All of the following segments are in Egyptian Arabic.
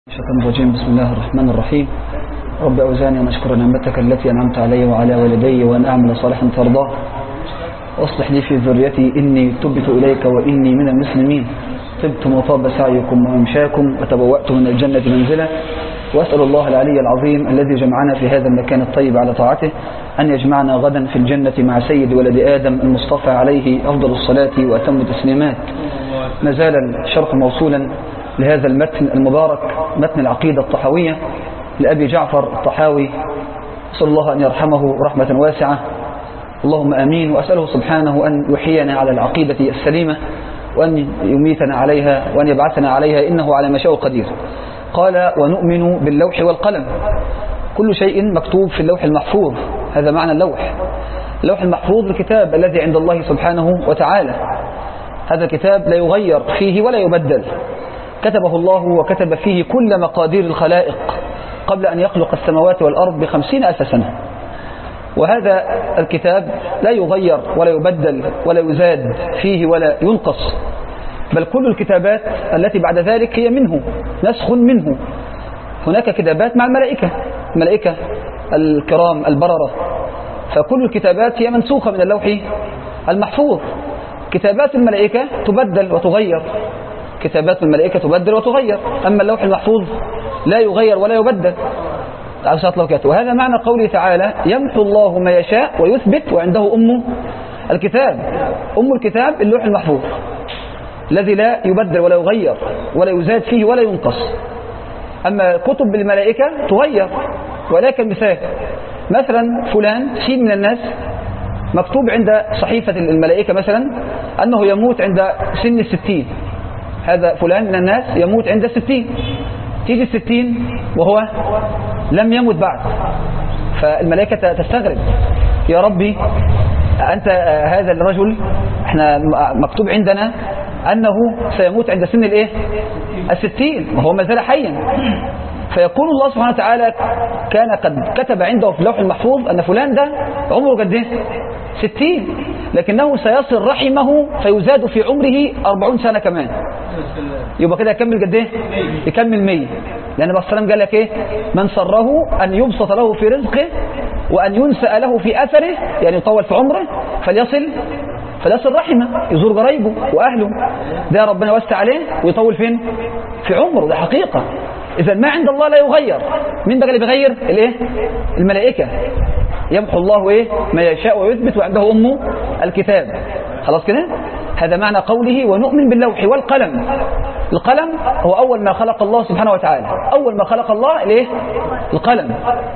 الشيطان الرجيم بسم الله الرحمن الرحيم رب أوزاني أن أشكر نعمتك التي أنعمت علي وعلى والدي وأن أعمل صالحا ترضاه واصلح لي في ذريتي إني تبت إليك وإني من المسلمين طبتم وطاب سعيكم وممشاكم وتبوأت من الجنة منزلا وأسأل الله العلي العظيم الذي جمعنا في هذا المكان الطيب على طاعته أن يجمعنا غدا في الجنة مع سيد ولد آدم المصطفى عليه أفضل الصلاة وأتم التسليمات ما زال الشرح موصولا لهذا المتن المبارك متن العقيدة الطحاوية لأبي جعفر الطحاوي أسأل الله أن يرحمه رحمة واسعة اللهم أمين وأسأله سبحانه أن يحيينا على العقيدة السليمة وأن يميتنا عليها وأن يبعثنا عليها إنه على ما شاء قدير قال ونؤمن باللوح والقلم كل شيء مكتوب في اللوح المحفوظ هذا معنى اللوح اللوح المحفوظ الكتاب الذي عند الله سبحانه وتعالى هذا الكتاب لا يغير فيه ولا يبدل كتبه الله وكتب فيه كل مقادير الخلائق قبل أن يخلق السماوات والأرض بخمسين ألف سنة وهذا الكتاب لا يغير ولا يبدل ولا يزاد فيه ولا ينقص بل كل الكتابات التي بعد ذلك هي منه نسخ منه هناك كتابات مع الملائكة الملائكة الكرام البررة فكل الكتابات هي منسوخة من اللوح المحفوظ كتابات الملائكة تبدل وتغير كتابات الملائكة تبدل وتغير أما اللوح المحفوظ لا يغير ولا يبدل وهذا معنى قوله تعالى يمحو الله ما يشاء ويثبت وعنده أم الكتاب أم الكتاب اللوح المحفوظ الذي لا يبدل ولا يغير ولا يزاد فيه ولا ينقص أما كتب بالملائكة تغير ولكن مثال مثلا فلان سين من الناس مكتوب عند صحيفة الملائكة مثلا أنه يموت عند سن الستين هذا فلان من الناس يموت عند الستين تيجي الستين وهو لم يمت بعد فالملائكة تستغرب يا ربي أنت هذا الرجل احنا مكتوب عندنا أنه سيموت عند سن الايه الستين وهو ما زال حيا فيقول الله سبحانه وتعالى كان قد كتب عنده في اللوح المحفوظ أن فلان ده عمره قد ايه ستين لكنه سيصل رحمه فيزاد في عمره أربعون سنة كمان يبقى كده يكمل قد ايه يكمل مية لأن بس السلام قال لك ايه من سره أن يبسط له في رزقه وأن ينسأ له في أثره يعني يطول في عمره فليصل فليصل رحمه يزور قرايبه وأهله ده ربنا يوسع عليه ويطول فين في عمره ده حقيقة إذا ما عند الله لا يغير مين بقى اللي بيغير الايه الملائكة يمحو الله ايه ما يشاء ويثبت وعنده أمه الكتاب خلاص كده هذا معنى قوله ونؤمن باللوح والقلم القلم هو أول ما خلق الله سبحانه وتعالى أول ما خلق الله الايه القلم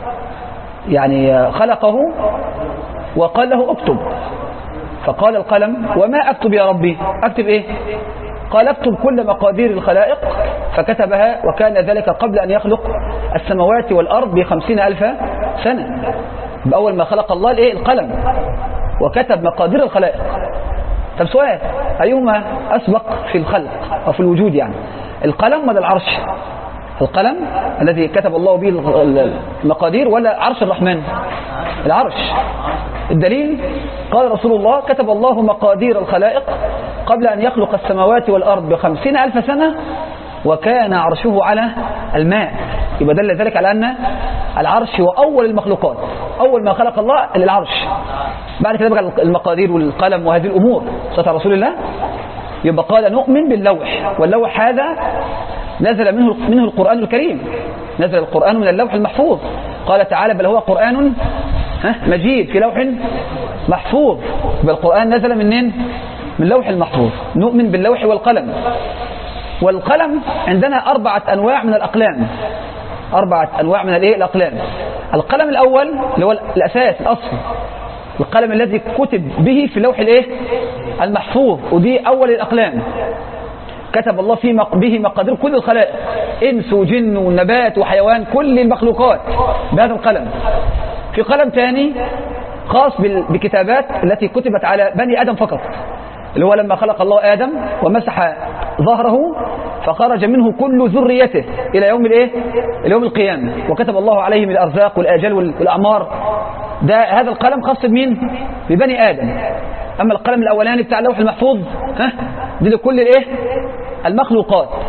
يعني خلقه وقال له اكتب فقال القلم وما أكتب يا ربي أكتب إيه قال اكتب كل مقادير الخلائق فكتبها وكان ذلك قبل أن يخلق السماوات والأرض بخمسين ألف سنة بأول ما خلق الله الإيه القلم وكتب مقادير الخلائق طب سؤال أيهما أسبق في الخلق أو في الوجود يعني القلم ولا العرش القلم الذي كتب الله به المقادير ولا عرش الرحمن العرش الدليل قال رسول الله كتب الله مقادير الخلائق قبل أن يخلق السماوات والأرض بخمسين ألف سنة وكان عرشه على الماء يبقى دل ذلك على أن العرش هو أول المخلوقات أول ما خلق الله العرش بعد كده بقى المقادير والقلم وهذه الأمور صلى رسول الله يبقى قال نؤمن باللوح واللوح هذا نزل منه منه القرآن الكريم نزل القرآن من اللوح المحفوظ قال تعالى بل هو قرآن مجيد في لوح محفوظ بل القرآن نزل منين من لوح المحفوظ نؤمن باللوح والقلم والقلم عندنا أربعة أنواع من الأقلام أربعة أنواع من الإيه الأقلام القلم الأول اللي هو الأساس الأصل القلم الذي كتب به في اللوح الإيه المحفوظ ودي أول الأقلام كتب الله فيه به مقادير كل الخلائق إنس وجن ونبات وحيوان كل المخلوقات بهذا القلم في قلم ثاني خاص بكتابات التي كتبت على بني آدم فقط اللي هو لما خلق الله آدم ومسح ظهره فخرج منه كل ذريته إلى يوم الإيه؟ إلى يوم القيامة وكتب الله عليهم الأرزاق والآجال والأعمار ده هذا القلم خاص بمين؟ ببني آدم أما القلم الأولاني بتاع اللوح المحفوظ ها دي لكل الإيه؟ المخلوقات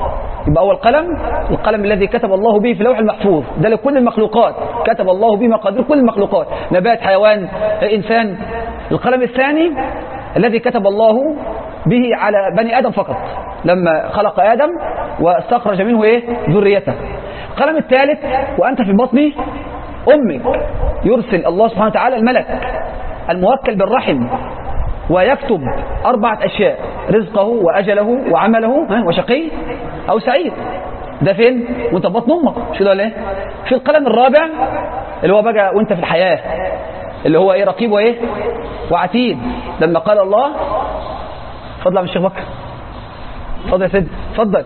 يبقى أول قلم القلم الذي كتب الله به في اللوح المحفوظ ده لكل المخلوقات كتب الله به مقادير كل المخلوقات نبات حيوان إنسان القلم الثاني الذي كتب الله به على بني آدم فقط لما خلق آدم واستخرج منه إيه ذريته القلم الثالث وأنت في بطن أمك يرسل الله سبحانه وتعالى الملك الموكل بالرحم ويكتب أربعة أشياء رزقه وأجله وعمله ها، وشقي أو سعيد ده فين وانت في بطن امك مش كده ولا ايه في القلم الرابع اللي هو بقى وانت في الحياة اللي هو ايه رقيب وايه وعتيد لما قال الله اتفضل يا عم الشيخ بكر اتفضل يا سيدي اتفضل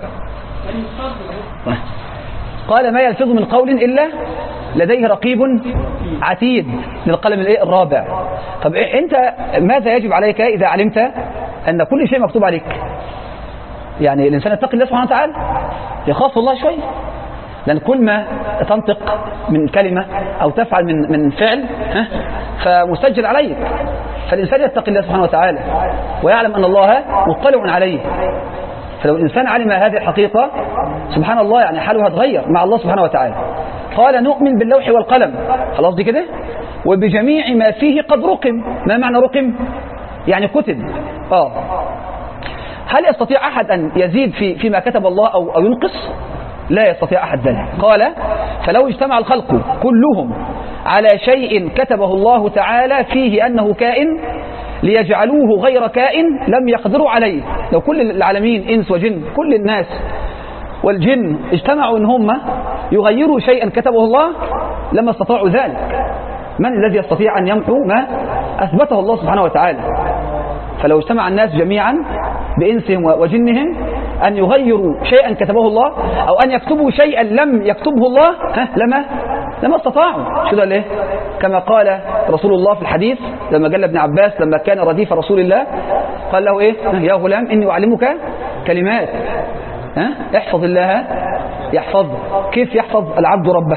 قال ما يلفظ من قول إلا لديه رقيب عتيد للقلم الايه الرابع طب إيه انت ماذا يجب عليك إذا علمت أن كل شيء مكتوب عليك يعني الإنسان يتقي الله سبحانه وتعالى يخاف الله شوية لأن كل ما تنطق من كلمة أو تفعل من من فعل ها، فمسجل عليك فالإنسان يتقي الله سبحانه وتعالى ويعلم أن الله مطلع عليه فلو الإنسان علم هذه الحقيقة سبحان الله يعني حاله هتغير مع الله سبحانه وتعالى قال نؤمن باللوح والقلم خلاص دي كده وبجميع ما فيه قد رقم ما معنى رقم يعني كتب آه هل يستطيع أحد أن يزيد في فيما كتب الله أو, أو ينقص لا يستطيع أحد ذلك قال فلو اجتمع الخلق كلهم على شيء كتبه الله تعالى فيه أنه كائن ليجعلوه غير كائن لم يقدروا عليه لو كل العالمين إنس وجن كل الناس والجن اجتمعوا ان هم يغيروا شيئا كتبه الله لما استطاعوا ذلك من الذي يستطيع أن يمحو ما أثبته الله سبحانه وتعالى فلو اجتمع الناس جميعا بإنسهم وجنهم أن يغيروا شيئا كتبه الله أو أن يكتبوا شيئا لم يكتبه الله ها لما لما استطاعوا شو ده ليه كما قال رسول الله في الحديث لما قال ابن عباس لما كان رديف رسول الله قال له إيه يا غلام إني أعلمك كلمات ها احفظ الله يحفظ كيف يحفظ العبد ربه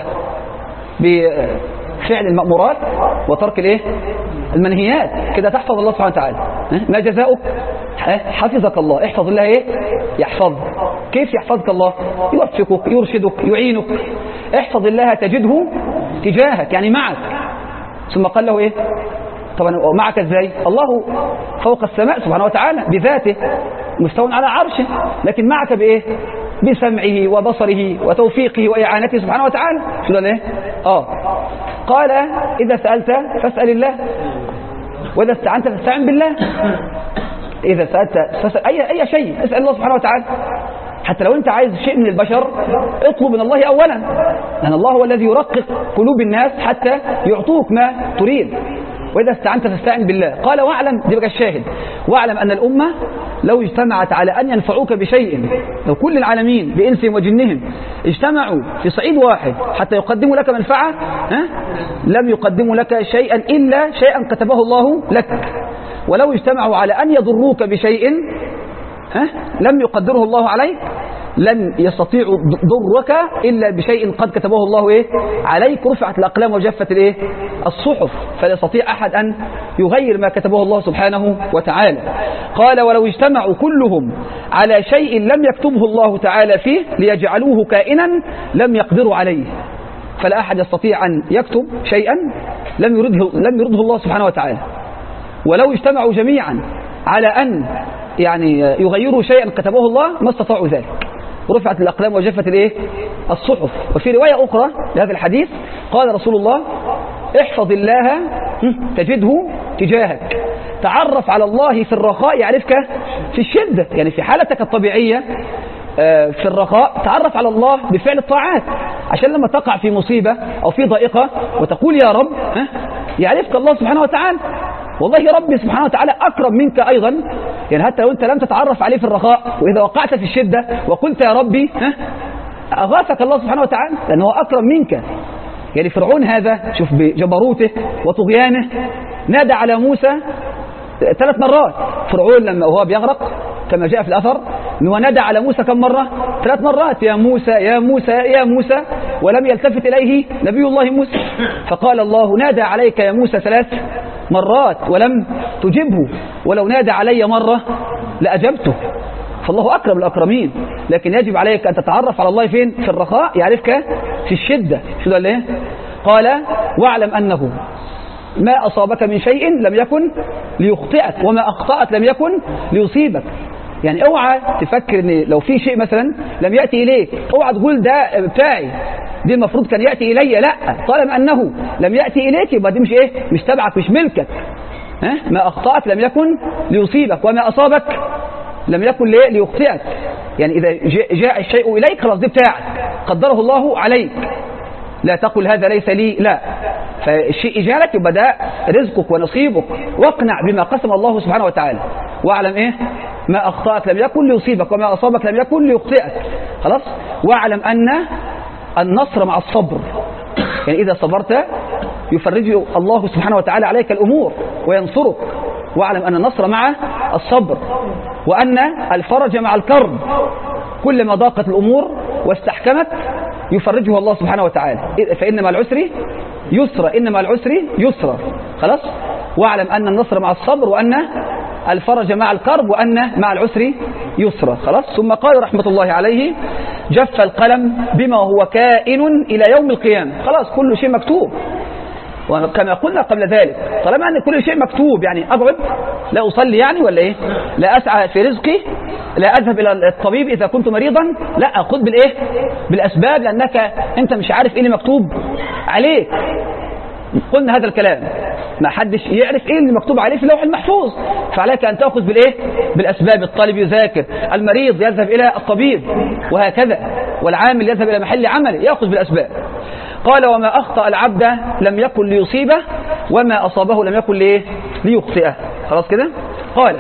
بفعل المأمورات وترك الايه المنهيات كده تحفظ الله سبحانه وتعالى ها؟ ما جزاؤك ها؟ حفظك الله احفظ الله ايه يحفظ كيف يحفظك الله يوفقك يرشدك يعينك احفظ الله تجده تجاهك يعني معك ثم قال له ايه طبعا معك ازاي الله فوق السماء سبحانه وتعالى بذاته مستوى على عرشه لكن معك بايه بسمعه وبصره وتوفيقه واعانته سبحانه وتعالى شو ده ايه اه قال اذا سالت فاسال الله واذا استعنت فاستعن بالله اذا سالت فاسال اي اي شيء اسال الله سبحانه وتعالى حتى لو انت عايز شيء من البشر اطلب من الله اولا لان الله هو الذي يرقق قلوب الناس حتى يعطوك ما تريد وإذا استعنت فاستعن بالله قال واعلم دي بقى الشاهد واعلم أن الأمة لو اجتمعت على أن ينفعوك بشيء لو كل العالمين بإنسهم وجنهم اجتمعوا في صعيد واحد حتى يقدموا لك منفعة ها؟ لم يقدموا لك شيئا إلا شيئا كتبه الله لك ولو اجتمعوا على أن يضروك بشيء ها؟ لم يقدره الله عليك لن يستطيعوا ضرك إلا بشيء قد كتبه الله إيه عليك رفعت الأقلام وجفت الإيه الصحف فلا يستطيع أحد أن يغير ما كتبه الله سبحانه وتعالى قال ولو اجتمعوا كلهم على شيء لم يكتبه الله تعالى فيه ليجعلوه كائنا لم يقدروا عليه فلا أحد يستطيع أن يكتب شيئا لم يرده, لم يرده الله سبحانه وتعالى ولو اجتمعوا جميعا على أن يعني يغيروا شيئا كتبه الله ما استطاعوا ذلك رفعت الأقلام وجفت الايه الصحف وفي رواية أخرى لهذا الحديث قال رسول الله احفظ الله تجده تجاهك تعرف على الله في الرخاء يعرفك في الشدة يعني في حالتك الطبيعية في الرخاء تعرف على الله بفعل الطاعات عشان لما تقع في مصيبة أو في ضائقة وتقول يا رب يعرفك الله سبحانه وتعالى والله ربي سبحانه وتعالى أكرم منك أيضا يعني حتى لو أنت لم تتعرف عليه في الرخاء وإذا وقعت في الشدة وقلت يا ربي ها أغاثك الله سبحانه وتعالى لأنه أكرم منك يعني فرعون هذا شوف بجبروته وطغيانه نادى على موسى ثلاث مرات فرعون لما وهو بيغرق كما جاء في الأثر أنه نادى على موسى كم مرة ثلاث مرات يا موسى يا موسى يا موسى ولم يلتفت إليه نبي الله موسى فقال الله نادى عليك يا موسى ثلاث مرات ولم تجبه ولو نادى علي مرة لأجبته فالله أكرم الأكرمين لكن يجب عليك أن تتعرف على الله فين في الرخاء يعرفك في الشدة شو ده ليه قال واعلم أنه ما أصابك من شيء لم يكن ليخطئك وما أخطأك لم يكن ليصيبك يعني اوعى تفكر ان لو في شيء مثلا لم يأتي إليك اوعى تقول ده بتاعي دي المفروض كان يأتي إلي لا طالما أنه لم يأتي إليك يبقى دي مش إيه مش تبعك مش ملكك ها؟ ما أخطأك لم يكن ليصيبك وما أصابك لم يكن ليه ليخطئك يعني إذا جاء الشيء إليك خلاص دي بتاعك قدره الله عليك لا تقل هذا ليس لي لا فالشيء إجالك يبقى ده رزقك ونصيبك واقنع بما قسم الله سبحانه وتعالى واعلم إيه ما أخطأك لم يكن ليصيبك وما أصابك لم يكن ليخطئك خلاص واعلم أن النصر مع الصبر يعني إذا صبرت يفرج الله سبحانه وتعالى عليك الأمور وينصرك واعلم أن النصر مع الصبر وأن الفرج مع الكرب كلما ضاقت الأمور واستحكمت يفرجها الله سبحانه وتعالى فإن مع العسر يسرى إن مع العسر يسرى خلاص واعلم أن النصر مع الصبر وأن الفرج مع الكرب وأن مع العسر يسرى خلاص ثم قال رحمة الله عليه جف القلم بما هو كائن إلى يوم القيامة خلاص كل شيء مكتوب وكما قلنا قبل ذلك طالما أن كل شيء مكتوب يعني أقعد لا أصلي يعني ولا إيه لا أسعى في رزقي لا أذهب إلى الطبيب إذا كنت مريضا لا أخذ بالإيه بالأسباب لأنك أنت مش عارف إيه اللي مكتوب عليك قلنا هذا الكلام ما حدش يعرف ايه اللي مكتوب عليه في اللوح المحفوظ فعليك ان تاخذ بالايه بالاسباب الطالب يذاكر المريض يذهب الى الطبيب وهكذا والعامل يذهب الى محل عمله ياخذ بالاسباب قال وما اخطا العبد لم يكن ليصيبه وما اصابه لم يكن ليه ليخطئه خلاص كده قال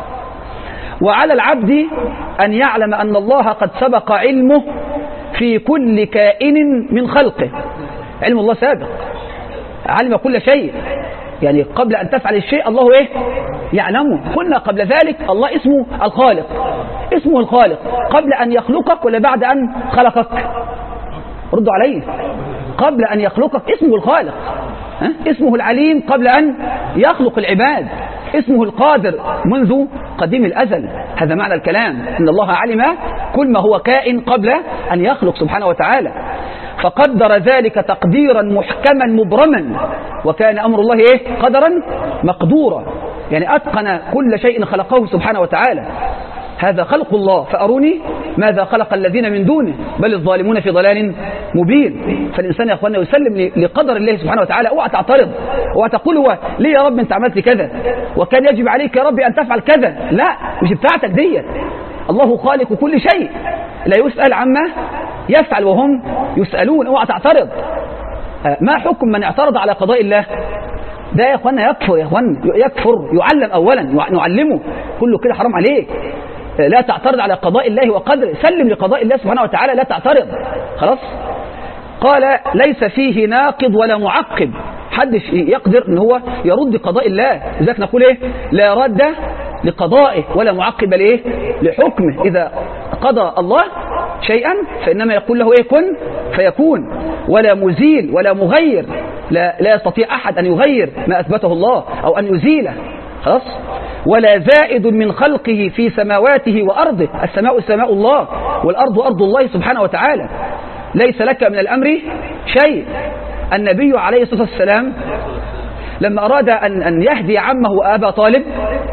وعلى العبد أن يعلم أن الله قد سبق علمه في كل كائن من خلقه علم الله سابق علم كل شيء يعني قبل أن تفعل الشيء الله إيه يعلمه قلنا قبل ذلك الله اسمه الخالق اسمه الخالق قبل أن يخلقك ولا بعد أن خلقك ردوا عليه قبل أن يخلقك اسمه الخالق ها؟ اسمه العليم قبل أن يخلق العباد اسمه القادر منذ قديم الأزل هذا معنى الكلام إن الله علم كل ما هو كائن قبل أن يخلق سبحانه وتعالى فقدر ذلك تقديرا محكما مبرما وكان أمر الله إيه قدرا مقدورا يعني أتقن كل شيء خلقه سبحانه وتعالى هذا خلق الله فأروني ماذا خلق الذين من دونه بل الظالمون في ضلال مبين فالإنسان يا أخوانا يسلم لقدر الله سبحانه وتعالى اوعى تعترض اوعى تقول هو ليه يا رب انت عملت كذا وكان يجب عليك يا رب أن تفعل كذا لا مش بتاعتك ديت الله خالق كل شيء لا يسأل عما يفعل وهم يسألون اوعى تعترض ما حكم من اعترض على قضاء الله ده يا اخوانا يكفر يا اخوانا يكفر يعلم اولا نعلمه كله كده حرام عليك لا تعترض على قضاء الله وقدره سلم لقضاء الله سبحانه وتعالى لا تعترض خلاص قال ليس فيه ناقض ولا معقب حدش يقدر ان هو يرد قضاء الله لذلك نقول ايه لا رد لقضائه ولا معقب لايه لحكمه اذا قضى الله شيئا فانما يقول له ايه كن فيكون ولا مزيل ولا مغير لا, لا يستطيع احد ان يغير ما اثبته الله او ان يزيله خلاص ولا زائد من خلقه في سماواته وأرضه السماء سماء الله والأرض أرض الله سبحانه وتعالى ليس لك من الأمر شيء النبي عليه الصلاة والسلام لما أراد أن أن يهدي عمه أبا طالب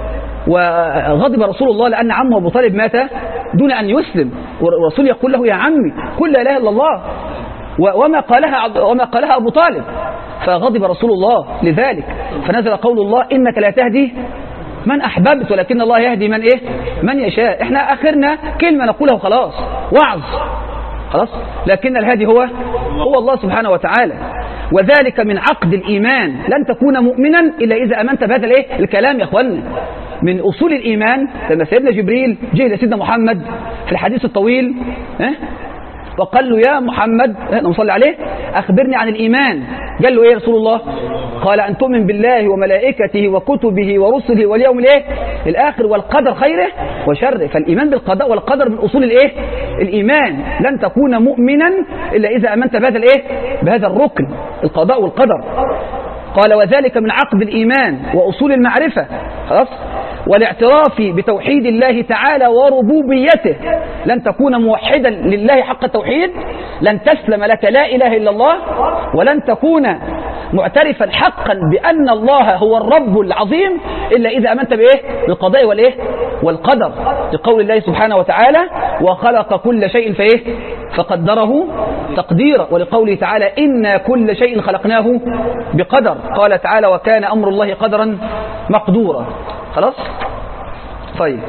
وغضب رسول الله لأن عمه أبو طالب مات دون أن يسلم والرسول يقول له يا عمي قل لا إله إلا الله وما قالها وما قالها أبو طالب فغضب رسول الله لذلك فنزل قول الله إنك لا تهدي من أحببت ولكن الله يهدي من إيه من يشاء إحنا آخرنا كلمة نقولها وخلاص وعظ خلاص لكن الهادي هو هو الله سبحانه وتعالى وذلك من عقد الإيمان لن تكون مؤمنا إلا إذا أمنت بهذا الإيه الكلام يا أخوانا من أصول الإيمان لما سيدنا جبريل جه لسيدنا محمد في الحديث الطويل ها وقال له يا محمد نصلي عليه أخبرني عن الإيمان قال له إيه رسول الله قال أن تؤمن بالله وملائكته وكتبه ورسله واليوم الإيه الآخر والقدر خيره وشره فالإيمان بالقضاء والقدر من أصول الإيه الإيمان لن تكون مؤمنا إلا إذا أمنت بهذا الإيه بهذا الركن القضاء والقدر قال وذلك من عقد الإيمان وأصول المعرفة خلاص والاعتراف بتوحيد الله تعالى وربوبيته لن تكون موحدا لله حق التوحيد لن تسلم لك لا إله إلا الله ولن تكون معترفا حقا بأن الله هو الرب العظيم إلا إذا أمنت بإيه بالقضاء والإيه والقدر لقول الله سبحانه وتعالى وخلق كل شيء فإيه فقدره تقديرا ولقوله تعالى إنا كل شيء خلقناه بقدر قال تعالى وكان أمر الله قدرا مقدورا خلاص طيب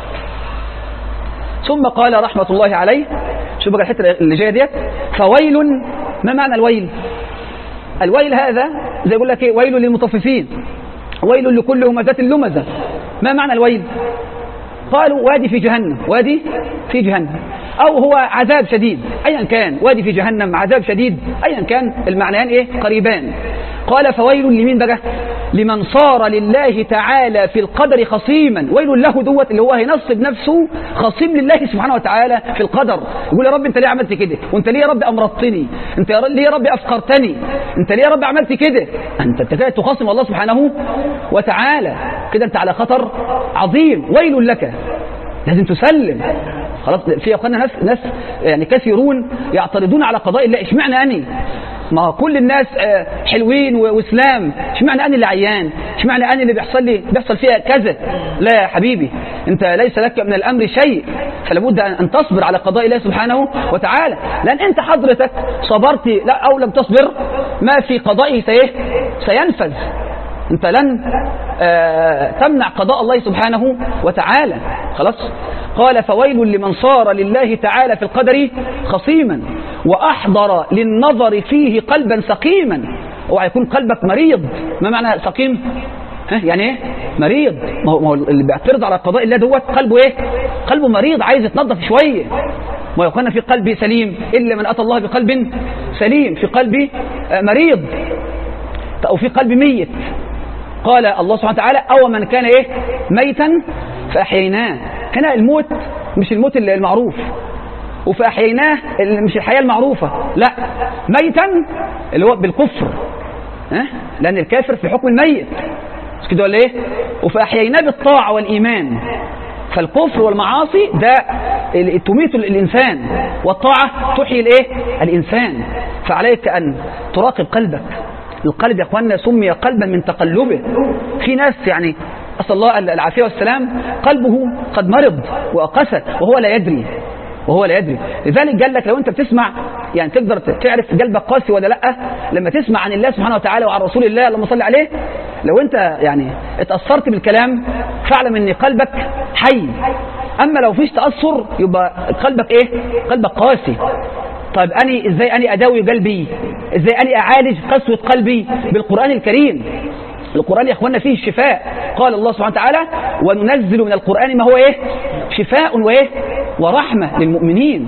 ثم قال رحمة الله عليه شوف بقى الحتة اللي جاية ديت فويل ما معنى الويل الويل هذا زي يقول لك ايه ويل للمطففين ويل لكل همزة لمزة ما معنى الويل قالوا وادي في جهنم وادي في جهنم أو هو عذاب شديد أيا كان وادي في جهنم عذاب شديد أيا كان المعنيان إيه قريبان قال فويل لمين بقى لمن صار لله تعالى في القدر خصيما ويل له دوت اللي هو هينصب نفسه خصيم لله سبحانه وتعالى في القدر يقول يا رب انت ليه عملت كده وانت ليه يا رب امرضتني انت ليه يا رب افقرتني انت ليه يا رب عملت كده انت انت كده تخاصم الله سبحانه وتعالى كده انت على خطر عظيم ويل لك لازم تسلم خلاص في اخواننا ناس ناس يعني كثيرون يعترضون على قضاء الله اشمعنى اني ما كل الناس حلوين واسلام اشمعنى انا اللي عيان اشمعنى انا اللي بيحصل لي بيحصل فيها كذا لا يا حبيبي انت ليس لك من الامر شيء فلابد ان تصبر على قضاء الله سبحانه وتعالى لان انت حضرتك صبرت لا او لم تصبر ما في قضائه سينفذ انت لن تمنع قضاء الله سبحانه وتعالى خلاص قال فويل لمن صار لله تعالى في القدر خصيما وأحضر للنظر فيه قلبا سقيما اوعى يكون قلبك مريض ما معنى سقيم ها يعني ايه مريض ما هو اللي بيعترض على قضاء الله دوت قلبه ايه قلبه مريض عايز يتنظف شويه ما يكون في قلبي سليم الا من اتى الله بقلب سليم في قلبي مريض او في قلبي ميت قال الله سبحانه وتعالى أو من كان إيه ميتا فأحييناه هنا الموت مش الموت المعروف وفأحييناه مش الحياة المعروفة لا ميتا اللي هو بالكفر ها لأن الكافر في حكم الميت مش كده ولا إيه وفأحييناه بالطاعة والإيمان فالكفر والمعاصي ده تميت الإنسان والطاعة تحيي الإيه الإنسان فعليك أن تراقب قلبك القلب يا اخواننا سمي قلبا من تقلبه في ناس يعني أسأل الله العافية والسلام قلبه قد مرض وقسى وهو لا يدري وهو لا يدري لذلك قال لك لو انت بتسمع يعني تقدر تعرف قلبك قاسي ولا لا لما تسمع عن الله سبحانه وتعالى وعن رسول الله اللهم صل عليه لو انت يعني اتأثرت بالكلام فاعلم ان قلبك حي اما لو فيش تأثر يبقى قلبك ايه قلبك قاسي طيب أني إزاي أني أداوي قلبي إزاي أني أعالج قسوة قلبي بالقرآن الكريم القرآن يا أخوانا فيه الشفاء قال الله سبحانه وتعالى وننزل من القرآن ما هو إيه شفاء وإيه ورحمة للمؤمنين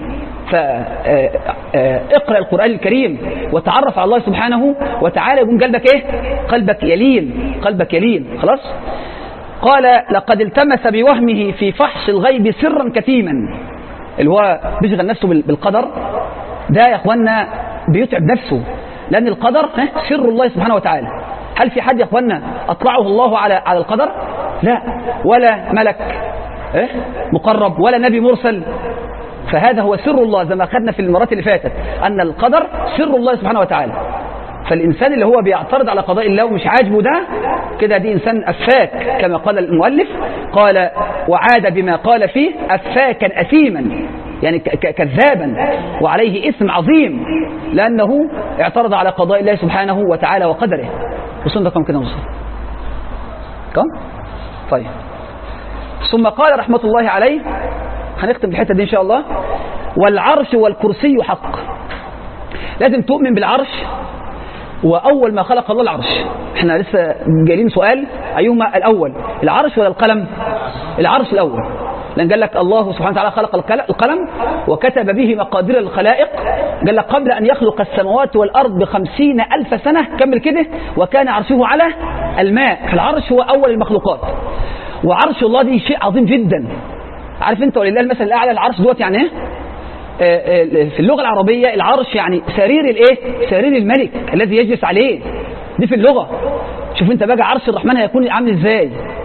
فاقرأ القرآن الكريم وتعرف على الله سبحانه وتعالى يكون قلبك إيه قلبك يلين قلبك يلين خلاص قال لقد التمس بوهمه في فحص الغيب سرا كتيما اللي هو بيشغل نفسه بالقدر ده يا اخوانا بيتعب نفسه لان القدر سر الله سبحانه وتعالى هل في حد يا اخوانا اطلعه الله على على القدر لا ولا ملك إيه؟ مقرب ولا نبي مرسل فهذا هو سر الله زي ما اخذنا في المرات اللي فاتت ان القدر سر الله سبحانه وتعالى فالإنسان اللي هو بيعترض على قضاء الله ومش عاجبه ده كده دي إنسان أفاك كما قال المؤلف قال وعاد بما قال فيه أفاكا أثيما يعني كذابا وعليه إثم عظيم لأنه اعترض على قضاء الله سبحانه وتعالى وقدره وصلنا كم كده وصل كم طيب ثم قال رحمة الله عليه هنختم بالحتة دي إن شاء الله والعرش والكرسي حق لازم تؤمن بالعرش وأول ما خلق الله العرش احنا لسه جايين سؤال أيهما الأول العرش ولا القلم العرش الأول لأن قال لك الله سبحانه وتعالى خلق القلم وكتب به مقادير الخلائق قال لك قبل أن يخلق السماوات والأرض بخمسين ألف سنة كمل كده وكان عرشه على الماء العرش هو أول المخلوقات وعرش الله دي شيء عظيم جدا عارف انت ولله المثل الأعلى العرش دوت يعني ايه في اللغة العربية العرش يعني سرير الايه سرير الملك الذي يجلس عليه دي في اللغة شوف انت بقى عرش الرحمن هيكون عامل ازاي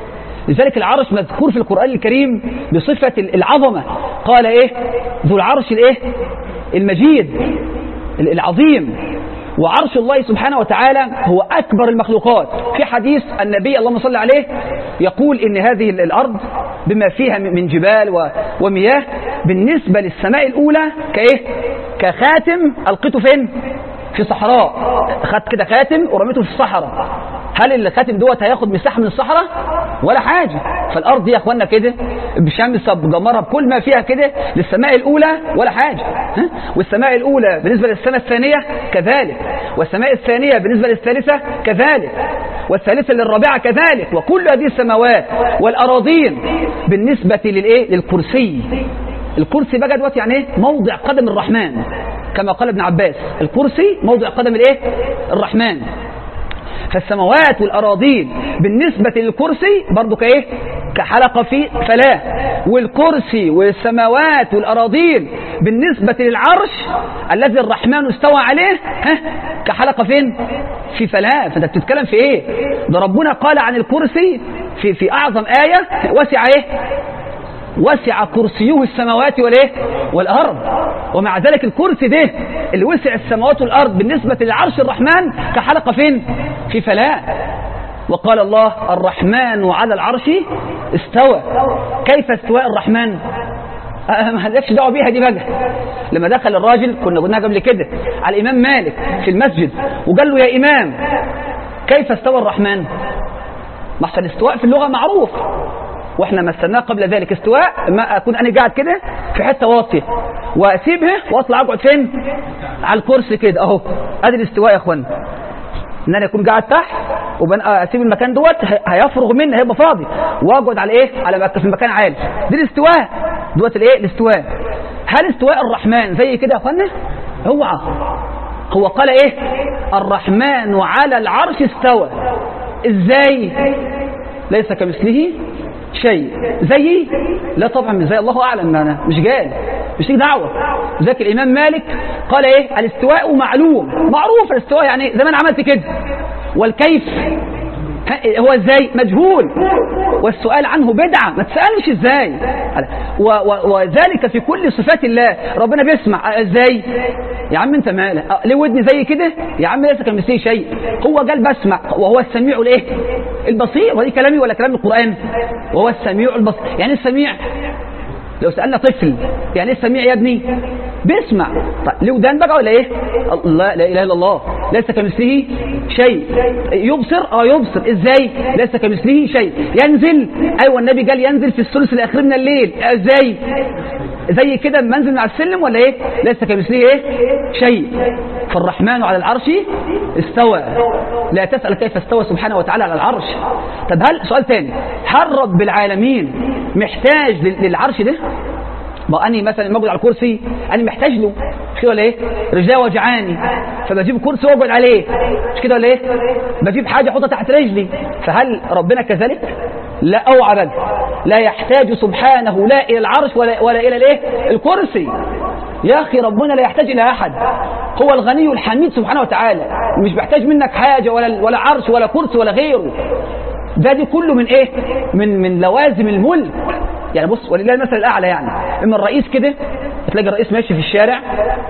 لذلك العرش مذكور في القرآن الكريم بصفة العظمة قال إيه ذو العرش الإيه المجيد العظيم وعرش الله سبحانه وتعالى هو أكبر المخلوقات في حديث النبي اللهم صل عليه يقول إن هذه الأرض بما فيها من جبال ومياه بالنسبة للسماء الأولى كإيه كخاتم ألقيته فين في صحراء خدت كده خاتم ورميته في الصحراء هل الخاتم دوت هياخد مساحه من الصحراء ولا حاجه فالارض دي يا اخوانا كده بشمسها بجمرها بكل ما فيها كده للسماء الاولى ولا حاجه ها؟ والسماء الاولى بالنسبه للسماء الثانيه كذلك والسماء الثانيه بالنسبه للثالثه كذلك والثالثه للرابعه كذلك وكل هذه السماوات والاراضين بالنسبه للايه للكرسي الكرسي بقى دلوقتي يعني ايه موضع قدم الرحمن كما قال ابن عباس الكرسي موضع قدم الايه الرحمن فالسماوات والأراضين بالنسبة للكرسي برضو كإيه كحلقة في فلاة والكرسي والسماوات والأراضين بالنسبة للعرش الذي الرحمن استوى عليه ها كحلقة فين في فلاة فانت بتتكلم في ايه ده ربنا قال عن الكرسي في, في أعظم آية وسع ايه وسع كرسيه السماوات والايه والارض ومع ذلك الكرسي ده اللي وسع السماوات والارض بالنسبه للعرش الرحمن كحلقه فين في فلاة وقال الله الرحمن على العرش استوى كيف استواء الرحمن ما لكش دعوه بيها دي بقى لما دخل الراجل كنا قلناها قبل كده على الامام مالك في المسجد وقال له يا امام كيف استوى الرحمن ما احسن الاستواء في اللغه معروف واحنا مثلناه قبل ذلك استواء ما اكون انا قاعد كده في حته واطيه واسيبها واطلع اقعد فين على الكرسي كده اهو ادي الاستواء يا اخوانا ان انا اكون قاعد تحت واسيب المكان دوت هيفرغ مني هيبقى فاضي واقعد على ايه على في مكان عالي دي الاستواء دوت الايه الاستواء هل استواء الرحمن زي كده يا اخوانا اوعى هو قال ايه الرحمن على العرش استوى ازاي ليس كمثله شيء زيي لا طبعا مش زي الله اعلم انا مش قال مش ليك دعوه ذاك الامام مالك قال ايه الاستواء معلوم معروف الاستواء يعني زي ما انا عملت كده والكيف هو ازاي مجهول والسؤال عنه بدعة ما تسألش ازاي وذلك في كل صفات الله ربنا بيسمع ازاي يا عم انت مالك ليه ودني زي كده يا عم ليس كمثله شيء هو قال بسمع وهو السميع الايه البصير ودي كلامي ولا كلام القرآن وهو السميع البصير يعني السميع لو سألنا طفل يعني ايه السميع يا ابني بيسمع طيب ليه ودان بقى ولا ايه الله لا اله الا الله ليس كمثله شيء يبصر اه يبصر ازاي ليس كمثله شيء ينزل ايوه النبي قال ينزل في الثلث الاخير من الليل ازاي زي كده منزل من على السلم ولا ايه ليس كمثله ايه شيء فالرحمن على العرش استوى لا تسأل كيف استوى سبحانه وتعالى على العرش طب هل سؤال تاني هل رب العالمين محتاج للعرش ده ما أني مثلا موجود على الكرسي أنا محتاج له مش كده ولا إيه رجلي وجعاني فبجيب كرسي وأقعد عليه مش كده ولا إيه بجيب حاجة أحطها تحت رجلي فهل ربنا كذلك لا أوعى بل لا يحتاج سبحانه لا إلى العرش ولا, ولا إلى الإيه الكرسي يا أخي ربنا لا يحتاج إلى أحد هو الغني الحميد سبحانه وتعالى مش محتاج منك حاجة ولا ولا عرش ولا كرسي ولا غيره ده دي كله من ايه من من لوازم الملك يعني بص ولله المثل الاعلى يعني اما الرئيس كده تلاقي الرئيس ماشي في الشارع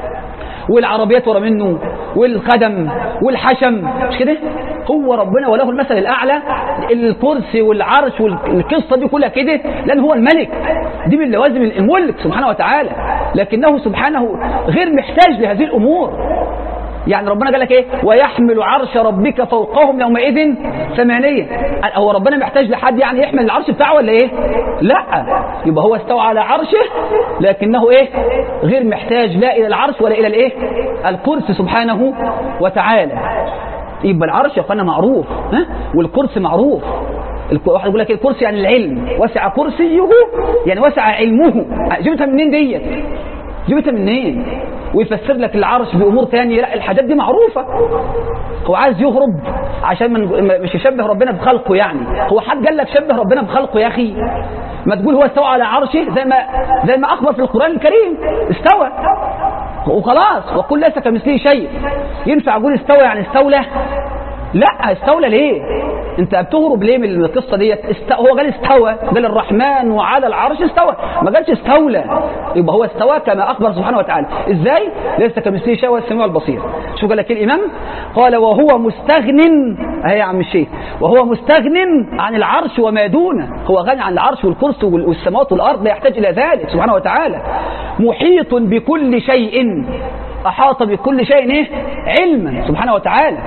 والعربيات ورا منه والخدم والحشم مش كده هو ربنا وله المثل الاعلى الكرسي والعرش والقصه دي كلها كده لان هو الملك دي من لوازم الملك سبحانه وتعالى لكنه سبحانه غير محتاج لهذه الامور يعني ربنا قال لك ايه ويحمل عرش ربك فوقهم يومئذ ثمانية هو ربنا محتاج لحد يعني يحمل العرش بتاعه ولا ايه لا يبقى هو استوى على عرشه لكنه ايه غير محتاج لا الى العرش ولا الى الايه الكرسي سبحانه وتعالى يبقى العرش يا اخوانا معروف ها والكرسي معروف واحد يقول لك الكرسي يعني العلم وسع كرسيه يعني وسع علمه جبتها منين ديت جبتها منين ويفسر لك العرش بامور ثانيه لا الحاجات دي معروفه هو عايز يهرب عشان من مش يشبه ربنا بخلقه يعني هو حد قال لك شبه ربنا بخلقه يا اخي ما تقول هو استوى على عرشه زي ما زي ما اخبر في القران الكريم استوى وخلاص وقل ليس كمثله شيء ينفع اقول استوى يعني استولى لا استولى ليه انت بتهرب ليه من القصه ديت است... هو قال استوى قال الرحمن وعلى العرش استوى ما قالش استولى يبقى هو استوى كما اخبر سبحانه وتعالى ازاي ليس كمثله شيء هو السميع البصير شو قال لك الامام قال وهو مستغن اهي يا عم الشيخ وهو مستغن عن العرش وما دونه هو غني عن العرش والكرسي والسماوات والارض لا يحتاج الى ذلك سبحانه وتعالى محيط بكل شيء احاط بكل شيء ايه علما سبحانه وتعالى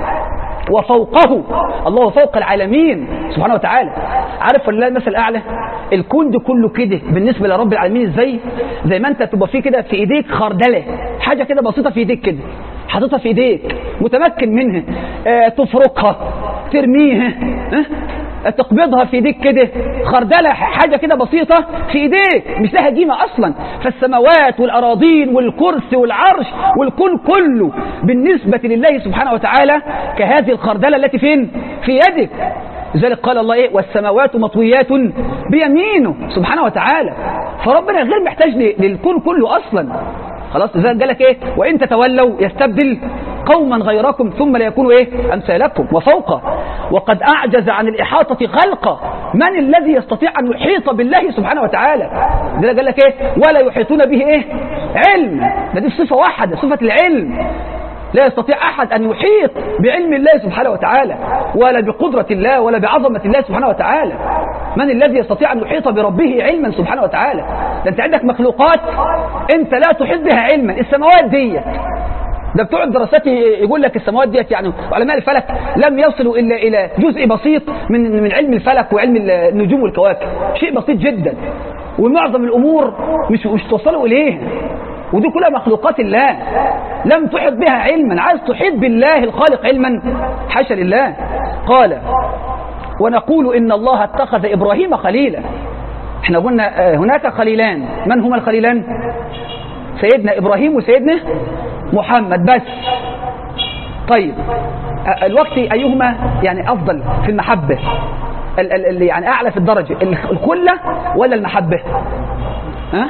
وفوقه الله فوق العالمين سبحانه وتعالى عارف ولله المثل الاعلى الكون ده كله كده بالنسبه لرب العالمين ازاي زي ما انت تبقى فيه كده في ايديك خردله حاجه كده بسيطه في ايديك كده حاططها في ايديك متمكن منها آه تفركها ترميها آه تقبضها في ايديك كده خردله حاجه كده بسيطه في ايديك مش لها قيمه اصلا فالسماوات والاراضين والكرسي والعرش والكون كله بالنسبه لله سبحانه وتعالى كهذه الخردله التي فين في يدك لذلك قال الله ايه والسماوات مطويات بيمينه سبحانه وتعالى فربنا غير محتاج للكون كله اصلا خلاص لذلك قال لك ايه وان تتولوا يستبدل قوما غيركم ثم لا يكونوا ايه امثالكم وفوق وقد اعجز عن الاحاطه خلقه من الذي يستطيع ان يحيط بالله سبحانه وتعالى لذلك قال لك ايه ولا يحيطون به ايه علم ده دي صفه واحده صفه العلم لا يستطيع أحد أن يحيط بعلم الله سبحانه وتعالى ولا بقدرة الله ولا بعظمة الله سبحانه وتعالى من الذي يستطيع أن يحيط بربه علما سبحانه وتعالى ده أنت عندك مخلوقات أنت لا تحيط بها علما السماوات ديت ده بتوع الدراسات يقول لك السماوات ديت يعني علماء الفلك لم يصلوا الا الى جزء بسيط من من علم الفلك وعلم النجوم والكواكب شيء بسيط جدا ومعظم الامور مش مش توصلوا اليها ودي كلها مخلوقات الله لم تحط بها علما عايز تحيط بالله الخالق علما حاشا لله قال ونقول إن الله اتخذ إبراهيم خليلا احنا قلنا هناك خليلان من هما الخليلان سيدنا إبراهيم وسيدنا محمد بس طيب الوقت أيهما يعني أفضل في المحبة اللي يعني أعلى في الدرجة الخلة ولا المحبة ها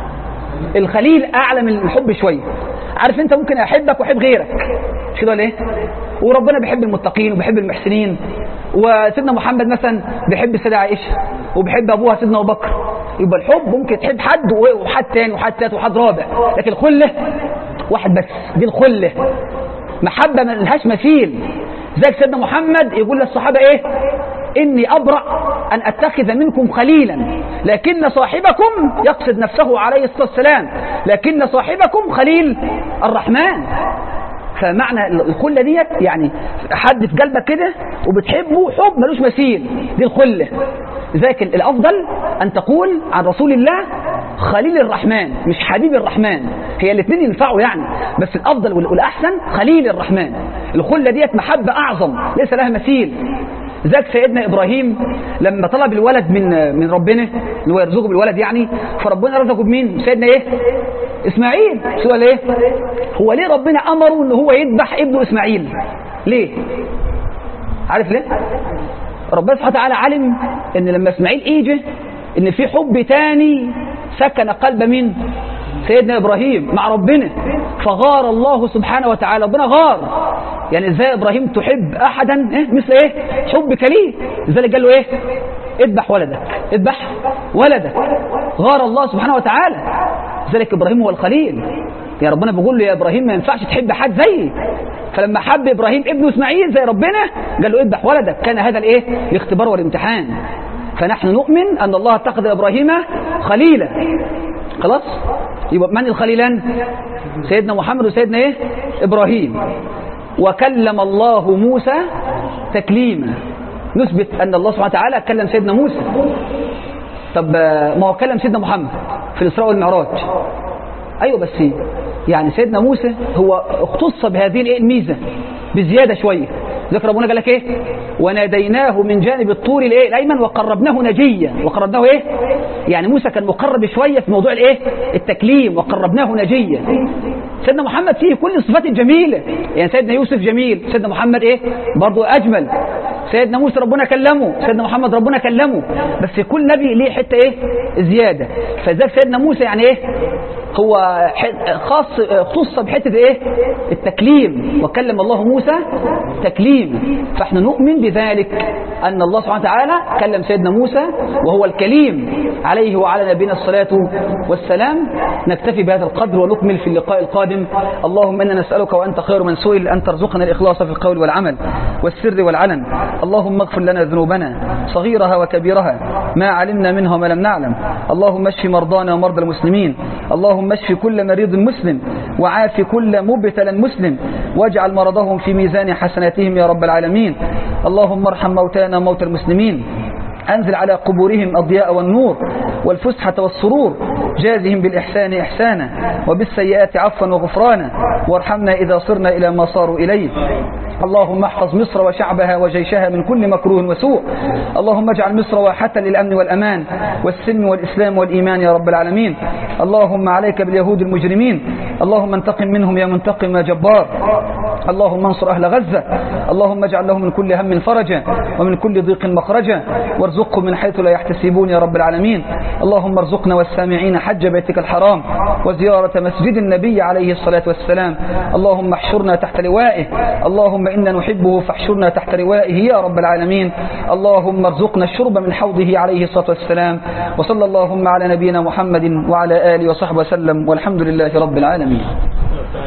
الخليل اعلى من الحب شويه عارف انت ممكن احبك واحب غيرك مش كده ولا ايه وربنا بيحب المتقين وبيحب المحسنين وسيدنا محمد مثلا بيحب السيده عائشه وبيحب ابوها سيدنا ابو بكر يبقى الحب ممكن تحب حد وحد تاني وحد تالت وحد رابع لكن الخله واحد بس دي الخله محبه ما لهاش مثيل زي سيدنا محمد يقول للصحابه ايه إني أبرأ أن أتخذ منكم خليلا لكن صاحبكم يقصد نفسه عليه الصلاة والسلام لكن صاحبكم خليل الرحمن فمعنى الخلة ديت يعني حد في قلبك كده وبتحبه حب ملوش مثيل دي الخلة لذلك الأفضل أن تقول عن رسول الله خليل الرحمن مش حبيب الرحمن هي الاثنين ينفعوا يعني بس الأفضل والأحسن خليل الرحمن الخلة ديت محبة أعظم ليس لها مثيل ذاك سيدنا ابراهيم لما طلب الولد من من ربنا اللي هو يرزقه بالولد يعني فربنا رزقه بمين سيدنا ايه اسماعيل سؤال ايه هو ليه ربنا امره ان هو يذبح ابنه اسماعيل ليه عارف ليه ربنا سبحانه وتعالى علم ان لما اسماعيل يجي ان في حب تاني سكن قلب مين سيدنا ابراهيم مع ربنا فغار الله سبحانه وتعالى ربنا غار يعني ازاي ابراهيم تحب احدا إيه؟ مثل ايه حبك ليه لذلك قال له ايه اذبح ولدك اذبح ولدك غار الله سبحانه وتعالى لذلك ابراهيم هو الخليل يا ربنا بيقول له يا ابراهيم ما ينفعش تحب حد زيي فلما حب ابراهيم ابنه اسماعيل زي ربنا قال له اذبح ولدك كان هذا الايه الاختبار والامتحان فنحن نؤمن ان الله اتخذ ابراهيم خليلا خلاص يبقى من الخليلان سيدنا محمد وسيدنا ايه ابراهيم وكلم الله موسى تكليما نثبت ان الله سبحانه وتعالى كلم سيدنا موسى طب ما هو كلم سيدنا محمد في الاسراء والمعراج ايوه بس يعني سيدنا موسى هو اختص بهذه الايه الميزه بزياده شويه ذكر ربنا قال لك ايه وناديناه من جانب الطور الايه الايمن وقربناه نجيا وقربناه ايه يعني موسى كان مقرب شويه في موضوع الايه التكليم وقربناه نجيا سيدنا محمد فيه كل الصفات الجميله يعني سيدنا يوسف جميل سيدنا محمد ايه برضه اجمل سيدنا موسى ربنا كلمه سيدنا محمد ربنا كلمه بس كل نبي ليه حته ايه زياده فذلك سيدنا موسى يعني ايه هو خاص خص بحته ايه التكليم وكلم الله موسى تكليم فاحنا نؤمن بذلك ان الله سبحانه وتعالى كلم سيدنا موسى وهو الكليم عليه وعلى نبينا الصلاه والسلام نكتفي بهذا القدر ونكمل في اللقاء القادم اللهم انا نسالك وانت خير من سئل ان ترزقنا الاخلاص في القول والعمل والسر والعلن اللهم اغفر لنا ذنوبنا صغيرها وكبيرها ما علمنا منها وما لم نعلم اللهم اشف مرضانا ومرضى المسلمين اللهم اشف كل مريض مسلم وعاف كل مبتلى مسلم واجعل مرضهم في ميزان حسناتهم يا رب العالمين اللهم ارحم موتانا وموتى المسلمين أنزل على قبورهم الضياء والنور والفسحة والسرور جازهم بالإحسان إحسانا وبالسيئات عفوا وغفرانا وارحمنا إذا صرنا إلى ما صاروا إليه اللهم احفظ مصر وشعبها وجيشها من كل مكروه وسوء اللهم اجعل مصر واحة للأمن والأمان والسلم والإسلام والإيمان يا رب العالمين اللهم عليك باليهود المجرمين اللهم انتقم منهم يا منتقم يا جبار اللهم انصر أهل غزة اللهم اجعل لهم من كل هم فرجا ومن كل ضيق مخرجا وارزقهم من حيث لا يحتسبون يا رب العالمين اللهم ارزقنا والسامعين حج بيتك الحرام وزيارة مسجد النبي عليه الصلاة والسلام اللهم احشرنا تحت لوائه اللهم إنا نحبه فاحشرنا تحت لوائه يا رب العالمين اللهم ارزقنا الشرب من حوضه عليه الصلاة والسلام وصلى اللهم على نبينا محمد وعلى آله وصحبه وسلم والحمد لله رب العالمين